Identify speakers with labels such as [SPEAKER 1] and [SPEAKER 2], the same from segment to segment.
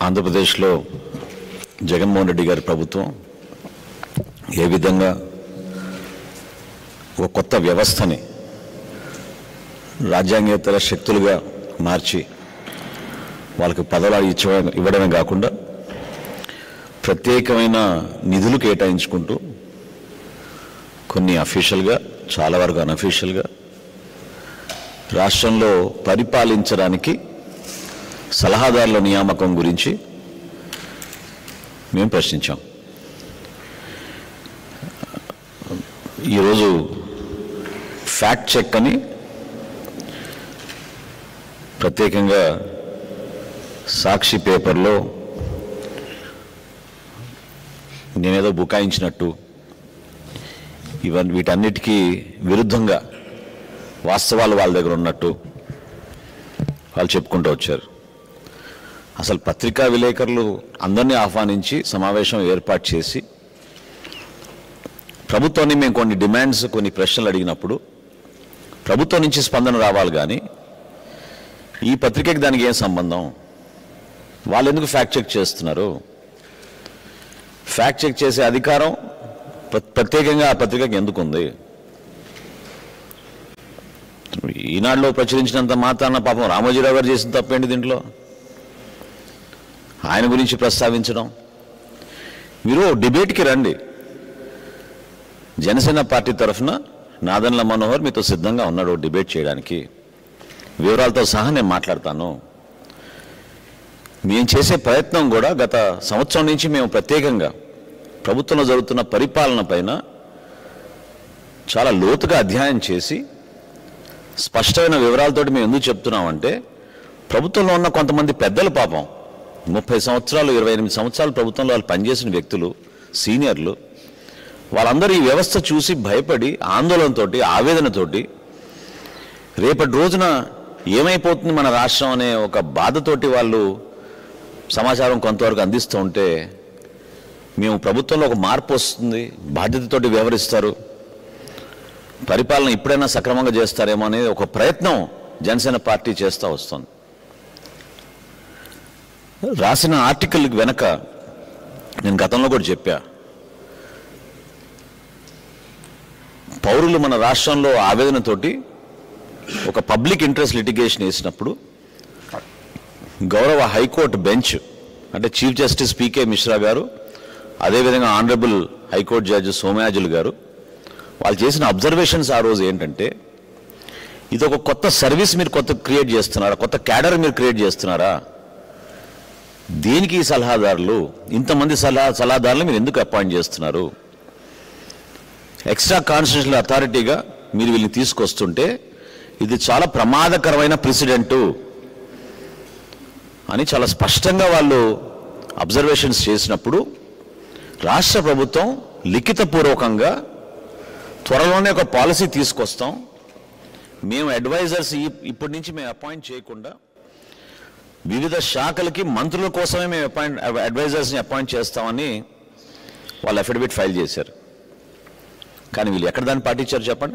[SPEAKER 1] ఆంధ్రప్రదేశ్లో జగన్మోహన్ రెడ్డి గారి ప్రభుత్వం ఏ విధంగా ఒక కొత్త వ్యవస్థని రాజ్యాంగేతర శక్తులుగా మార్చి వాళ్ళకి పదవులు ఇచ్చ ఇవ్వడమే కాకుండా ప్రత్యేకమైన నిధులు కేటాయించుకుంటూ కొన్ని అఫీషియల్గా చాలా వరకు అన్అఫీషియల్గా రాష్ట్రంలో పరిపాలించడానికి సలహాదారుల నియామకం గురించి మేము ప్రశ్నించాం ఈరోజు ఫ్యాక్ట్ చెక్ అని ప్రత్యేకంగా సాక్షి పేపర్లో నేనేదో బుకాయించినట్టు ఇవన్నీ వీటన్నిటికీ విరుద్ధంగా వాస్తవాలు వాళ్ళ దగ్గర ఉన్నట్టు వాళ్ళు చెప్పుకుంటూ వచ్చారు అసలు పత్రికా విలేకరులు అందరినీ ఆహ్వానించి సమావేశం ఏర్పాటు చేసి ప్రభుత్వాన్ని మేము కొన్ని డిమాండ్స్ కొన్ని ప్రశ్నలు అడిగినప్పుడు ప్రభుత్వం నుంచి స్పందన రావాలి కానీ ఈ పత్రికకి దానికి ఏం సంబంధం వాళ్ళు ఎందుకు ఫ్యాక్ట్ చెక్ చేస్తున్నారు ఫ్యాక్ట్ చెక్ చేసే అధికారం ప్ర- ప్రత్యేకంగా ఆ పత్రికకి ఎందుకు ఉంది ఈనాడులో ప్రచురించినంత మాత్రాన పాపం రామోజీరావు గారు చేసిన తప్పేంటి దీంట్లో ఆయన గురించి ప్రస్తావించడం మీరు డిబేట్కి రండి జనసేన పార్టీ తరఫున నాదన్ల మనోహర్ మీతో సిద్ధంగా ఉన్నాడు డిబేట్ చేయడానికి వివరాలతో సహా నేను మాట్లాడతాను మేము చేసే ప్రయత్నం కూడా గత సంవత్సరం నుంచి మేము ప్రత్యేకంగా ప్రభుత్వంలో జరుగుతున్న పరిపాలన పైన చాలా లోతుగా అధ్యయనం చేసి స్పష్టమైన వివరాలతోటి మేము ఎందుకు చెప్తున్నామంటే ప్రభుత్వంలో ఉన్న కొంతమంది పెద్దలు పాపం ముప్పై సంవత్సరాలు ఇరవై ఎనిమిది సంవత్సరాలు ప్రభుత్వంలో వాళ్ళు పనిచేసిన వ్యక్తులు సీనియర్లు వాళ్ళందరూ ఈ వ్యవస్థ చూసి భయపడి ఆందోళనతోటి ఆవేదనతోటి రేపటి రోజున ఏమైపోతుంది మన రాష్ట్రం అనే ఒక బాధతోటి వాళ్ళు సమాచారం కొంతవరకు అందిస్తూ ఉంటే మేము ప్రభుత్వంలో ఒక మార్పు వస్తుంది బాధ్యతతోటి వ్యవహరిస్తారు పరిపాలన ఇప్పుడైనా సక్రమంగా చేస్తారేమో అనేది ఒక ప్రయత్నం జనసేన పార్టీ చేస్తూ వస్తుంది రాసిన ఆర్టికల్ వెనక నేను గతంలో కూడా చెప్పా పౌరులు మన రాష్ట్రంలో ఆవేదనతోటి ఒక పబ్లిక్ ఇంట్రెస్ట్ లిటిగేషన్ వేసినప్పుడు గౌరవ హైకోర్టు బెంచ్ అంటే చీఫ్ జస్టిస్ పీకే మిశ్రా గారు అదేవిధంగా ఆనరబుల్ హైకోర్టు జడ్జి సోమయాజులు గారు వాళ్ళు చేసిన అబ్జర్వేషన్స్ ఆ రోజు ఏంటంటే ఇది ఒక కొత్త సర్వీస్ మీరు కొత్త క్రియేట్ చేస్తున్నారా కొత్త క్యాడర్ మీరు క్రియేట్ చేస్తున్నారా దేనికి ఈ సలహాదారులు ఇంతమంది సలహా సలహాదారులు మీరు ఎందుకు అపాయింట్ చేస్తున్నారు ఎక్స్ట్రా కాన్స్టిట్యూషనల్ అథారిటీగా మీరు వీళ్ళని తీసుకొస్తుంటే ఇది చాలా ప్రమాదకరమైన ప్రెసిడెంటు అని చాలా స్పష్టంగా వాళ్ళు అబ్జర్వేషన్స్ చేసినప్పుడు రాష్ట్ర ప్రభుత్వం లిఖితపూర్వకంగా త్వరలోనే ఒక పాలసీ తీసుకొస్తాం మేము అడ్వైజర్స్ ఇప్పటి నుంచి మేము అపాయింట్ చేయకుండా వివిధ శాఖలకి మంత్రుల కోసమే మేము అపాయింట్ అడ్వైజర్స్ని అపాయింట్ చేస్తామని వాళ్ళు అఫిడవిట్ ఫైల్ చేశారు కానీ వీళ్ళు ఎక్కడ దాన్ని పాటించారు చెప్పండి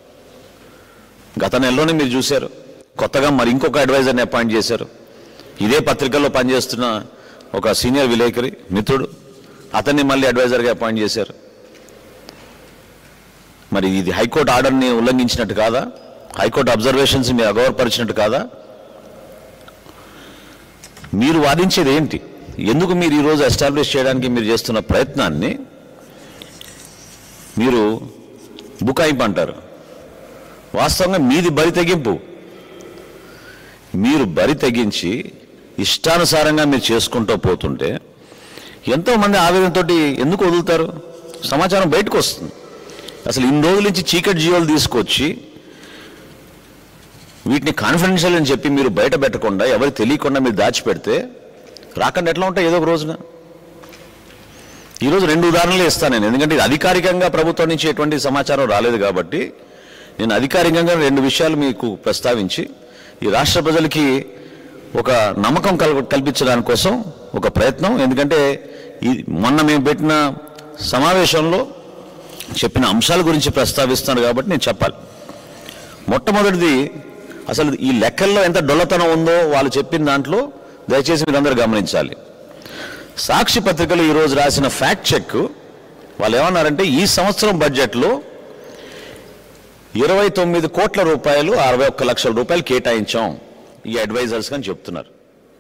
[SPEAKER 1] గత నెలలోనే మీరు చూశారు కొత్తగా మరి ఇంకొక అడ్వైజర్ని అపాయింట్ చేశారు ఇదే పత్రికల్లో పనిచేస్తున్న ఒక సీనియర్ విలేకరి మిత్రుడు అతన్ని మళ్ళీ అడ్వైజర్గా అపాయింట్ చేశారు మరి ఇది హైకోర్టు ఆర్డర్ని ఉల్లంఘించినట్టు కాదా హైకోర్టు అబ్జర్వేషన్స్ మీరు అగౌరవపరిచినట్టు కాదా మీరు వాదించేది ఏంటి ఎందుకు మీరు ఈరోజు ఎస్టాబ్లిష్ చేయడానికి మీరు చేస్తున్న ప్రయత్నాన్ని మీరు బుకాయింపు అంటారు వాస్తవంగా మీది బరి తెగింపు మీరు బరి తెగించి ఇష్టానుసారంగా మీరు చేసుకుంటూ పోతుంటే ఎంతోమంది ఆవేదనతోటి ఎందుకు వదులుతారు సమాచారం బయటకు వస్తుంది అసలు ఇన్ని రోజుల నుంచి చీకటి జీవాలు తీసుకొచ్చి వీటిని కాన్ఫిడెన్షియల్ అని చెప్పి మీరు బయట పెట్టకుండా ఎవరికి తెలియకుండా మీరు దాచిపెడితే రాకుండా ఎట్లా ఉంటాయి ఏదో ఒక రోజున ఈరోజు రెండు ఉదాహరణలు ఇస్తాను నేను ఎందుకంటే ఇది అధికారికంగా ప్రభుత్వం నుంచి ఎటువంటి సమాచారం రాలేదు కాబట్టి నేను అధికారికంగా రెండు విషయాలు మీకు ప్రస్తావించి ఈ రాష్ట్ర ప్రజలకి ఒక నమ్మకం కల్ కల్పించడానికి కోసం ఒక ప్రయత్నం ఎందుకంటే ఈ మొన్న మేము పెట్టిన సమావేశంలో చెప్పిన అంశాల గురించి ప్రస్తావిస్తున్నారు కాబట్టి నేను చెప్పాలి మొట్టమొదటిది అసలు ఈ లెక్కల్లో ఎంత డొల్లతనం ఉందో వాళ్ళు చెప్పిన దాంట్లో దయచేసి మీరందరూ గమనించాలి సాక్షి పత్రికలు ఈరోజు రాసిన ఫ్యాక్ట్ చెక్ వాళ్ళు ఏమన్నారంటే ఈ సంవత్సరం బడ్జెట్లో ఇరవై తొమ్మిది కోట్ల రూపాయలు అరవై ఒక్క లక్షల రూపాయలు కేటాయించాం ఈ అడ్వైజర్స్ అని చెప్తున్నారు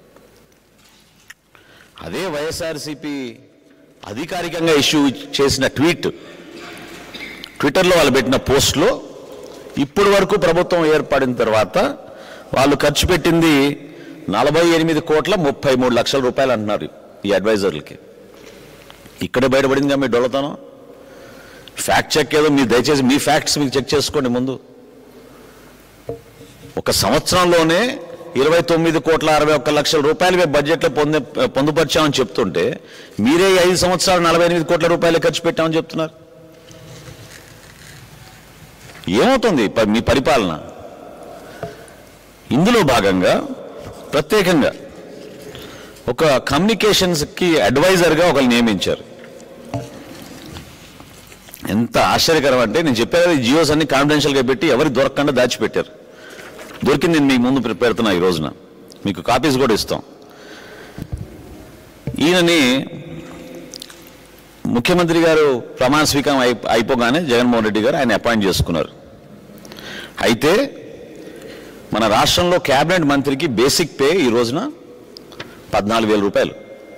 [SPEAKER 1] అదే వైఎస్ఆర్సిపి అధికారికంగా ఇష్యూ చేసిన ట్వీట్ ట్విట్టర్లో వాళ్ళు పెట్టిన పోస్ట్లో ఇప్పటి వరకు ప్రభుత్వం ఏర్పడిన తర్వాత వాళ్ళు ఖర్చు పెట్టింది నలభై ఎనిమిది కోట్ల ముప్పై మూడు లక్షల రూపాయలు అంటున్నారు ఈ అడ్వైజర్లకి ఇక్కడే బయటపడిందిగా మీ డొల్లతనం ఫ్యాక్ట్ చెక్ ఏదో మీరు దయచేసి మీ ఫ్యాక్ట్స్ మీకు చెక్ చేసుకోండి ముందు ఒక సంవత్సరంలోనే ఇరవై తొమ్మిది కోట్ల అరవై ఒక్క లక్షల రూపాయలు మేము బడ్జెట్లో పొందే పొందుపరిచామని చెప్తుంటే మీరే ఈ ఐదు సంవత్సరాలు నలభై ఎనిమిది కోట్ల రూపాయలు ఖర్చు పెట్టామని చెప్తున్నారు ఏమవుతుంది ప- మీ పరిపాలన ఇందులో భాగంగా ప్రత్యేకంగా ఒక కమ్యూనికేషన్స్కి అడ్వైజర్గా ఒకరు నియమించారు ఎంత ఆశ్చర్యకరం అంటే నేను చెప్పాను కదా, ఈ జియోస్ అన్ని కాన్ఫిడెన్షియల్గా పెట్టి ఎవరికి దొరకకుండా దాచిపెట్టారు దొరికింది నేను మీ ముందు పె- పెడుతున్నా ఈ రోజున మీకు కాపీస్ కూడా ఇస్తాం ఈయనని ముఖ్యమంత్రి గారు ప్రమాణ స్వీకారం అయి అయిపోగానే జగన్మోహన్ రెడ్డి గారు ఆయన అపాయింట్ చేసుకున్నారు అయితే మన రాష్ట్రంలో కేబినెట్ మంత్రికి బేసిక్ పే ఈ రోజున పద్నాలుగు వేల రూపాయలు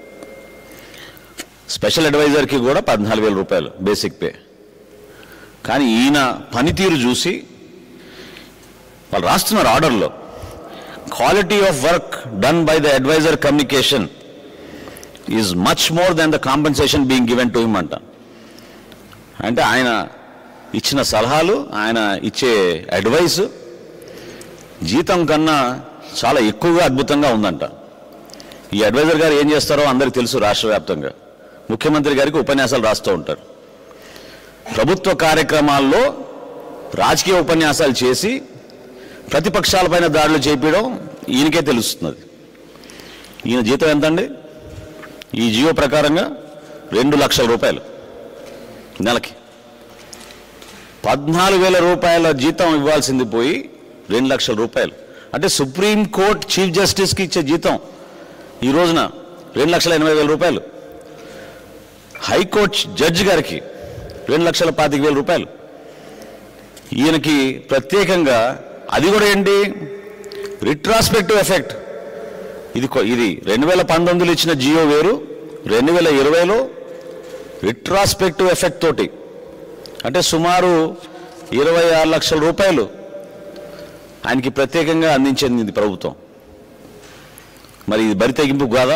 [SPEAKER 1] స్పెషల్ అడ్వైజర్కి కూడా పద్నాలుగు వేల రూపాయలు బేసిక్ పే కానీ ఈయన పనితీరు చూసి వాళ్ళు రాస్తున్నారు ఆర్డర్లో quality of work done by the advisor communication is much more than the compensation being given to him అంట అంటే ఆయన ఇచ్చిన సలహాలు ఆయన ఇచ్చే అడ్వైస్ జీతం కన్నా చాలా ఎక్కువగా అద్భుతంగా ఉందంట ఈ అడ్వైజర్ గారు ఏం చేస్తారో అందరికీ తెలుసు రాష్ట్ర వ్యాప్తంగా ముఖ్యమంత్రి గారికి ఉపన్యాసాలు రాస్తూ ఉంటారు ప్రభుత్వ కార్యక్రమాల్లో రాజకీయ ఉపన్యాసాలు చేసి ప్రతిపక్షాలపైన దాడులు చేపించడం ఈయనకే తెలుస్తున్నది ఈయన జీతం ఎంతండి ఈ జియో ప్రకారంగా రెండు లక్షల రూపాయలు నెలకి పద్నాలుగు వేల రూపాయల జీతం ఇవ్వాల్సింది పోయి రెండు లక్షల రూపాయలు అంటే సుప్రీం కోర్ట్ చీఫ్ జస్టిస్కి ఇచ్చే జీతం ఈ రోజున రెండు లక్షల ఎనభై వేల రూపాయలు హైకోర్టు జడ్జి గారికి రెండు లక్షల పాతిక వేల రూపాయలు ఈయనకి ప్రత్యేకంగా అది కూడా ఏంటి రిట్రాస్పెక్టివ్ ఎఫెక్ట్ ఇది కొ- ఇది రెండు వేల పంతొమ్మిదిలో ఇచ్చిన జియో వేరు రెండు వేల ఇరవైలో రిట్రాస్పెక్టివ్ ఎఫెక్ట్ తోటి అంటే సుమారు ఇరవై ఆరు లక్షల రూపాయలు ఆయనకి ప్రత్యేకంగా అందించింది ఇది ప్రభుత్వం మరి ఇది బరి తెగింపు కాదా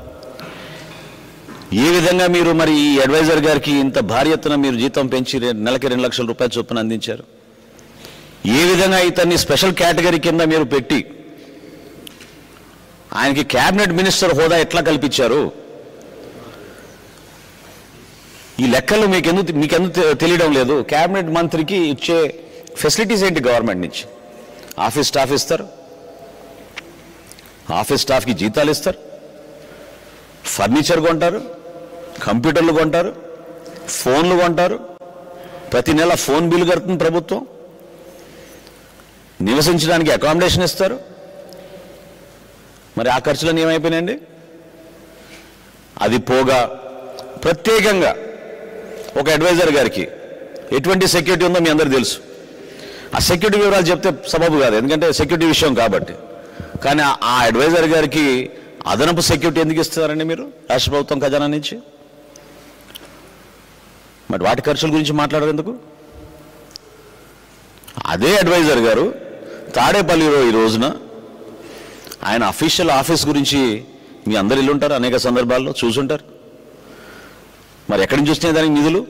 [SPEAKER 1] ఏ విధంగా మీరు మరి ఈ అడ్వైజర్ గారికి ఇంత భారీ ఎత్తున మీరు జీతం పెంచి రె- నెలకి రెండు లక్షల రూపాయల చొప్పున అందించారు ఏ విధంగా ఇతన్ని స్పెషల్ కేటగిరీ కింద మీరు పెట్టి ఆయనకి క్యాబినెట్ మినిస్టర్ హోదా ఎట్లా కల్పించారు ఈ లెక్కలు మీకు ఎందుకు మీకు ఎందుకు తె- తెలియడం లేదు క్యాబినెట్ మంత్రికి ఇచ్చే ఫెసిలిటీస్ ఏంటి గవర్నమెంట్ నుంచి ఆఫీస్ స్టాఫ్ ఇస్తారు ఆఫీస్ స్టాఫ్కి జీతాలు ఇస్తారు ఫర్నిచర్ కొంటారు కంప్యూటర్లు కొంటారు ఫోన్లు కొంటారు ప్రతి నెల ఫోన్ బిల్లు కడుతుంది ప్రభుత్వం నివసించడానికి అకామిడేషన్ ఇస్తారు మరి ఆ ఖర్చులన్నీ ఏమైపోయినాయండి అది పోగా ప్రత్యేకంగా ఒక అడ్వైజర్ గారికి ఎటువంటి సెక్యూరిటీ ఉందో మీ అందరికీ తెలుసు ఆ సెక్యూరిటీ వివరాలు చెప్తే సబబు కాదు ఎందుకంటే సెక్యూరిటీ విషయం కాబట్టి కానీ ఆ- ఆ అడ్వైజర్ గారికి అదనపు సెక్యూరిటీ ఎందుకు ఇస్తారండి మీరు రాష్ట్ర ప్రభుత్వం ఖజానా నుంచి మరి వాటి ఖర్చుల గురించి మాట్లాడరు ఎందుకు అదే అడ్వైజర్ గారు తాడేపల్లిలో ఈ రోజున ఆయన అఫీషియల్ ఆఫీస్ గురించి మీ అందరు ఇల్లు ఉంటారు అనేక సందర్భాల్లో చూసుంటారు మరి ఎక్కడి నుంచి వస్తున్నాయి దానికి నిధులు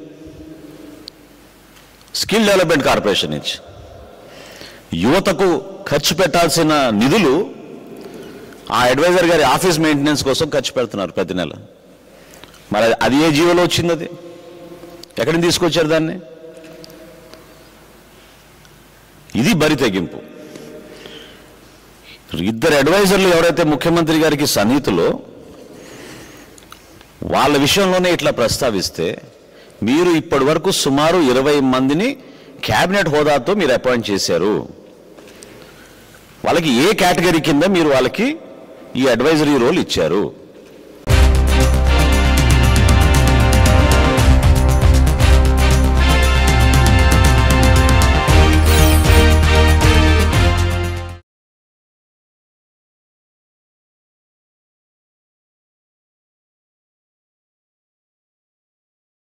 [SPEAKER 1] స్కిల్ డెవలప్మెంట్ కార్పొరేషన్ నుంచి యువతకు ఖర్చు పెట్టాల్సిన నిధులు ఆ అడ్వైజర్ గారి ఆఫీస్ మెయింటెనెన్స్ కోసం ఖర్చు పెడుతున్నారు ప్రతి నెల మరి అది- అది ఏ జీవోలో వచ్చింది అది ఎక్కడి నుంచి తీసుకొచ్చారు దాన్ని ఇది బరి తెగింపు ఇద్దరు అడ్వైజర్లు ఎవరైతే ముఖ్యమంత్రి గారికి సన్నిహితులో వాళ్ళ విషయంలోనే ఇట్లా ప్రస్తావిస్తే మీరు ఇప్పటి వరకు సుమారు ఇరవై మందిని క్యాబినెట్ హోదాతో మీరు అపాయింట్ చేశారు వాళ్ళకి ఏ కేటగిరీ కింద మీరు వాళ్ళకి ఈ అడ్వైజరీ రోల్ ఇచ్చారు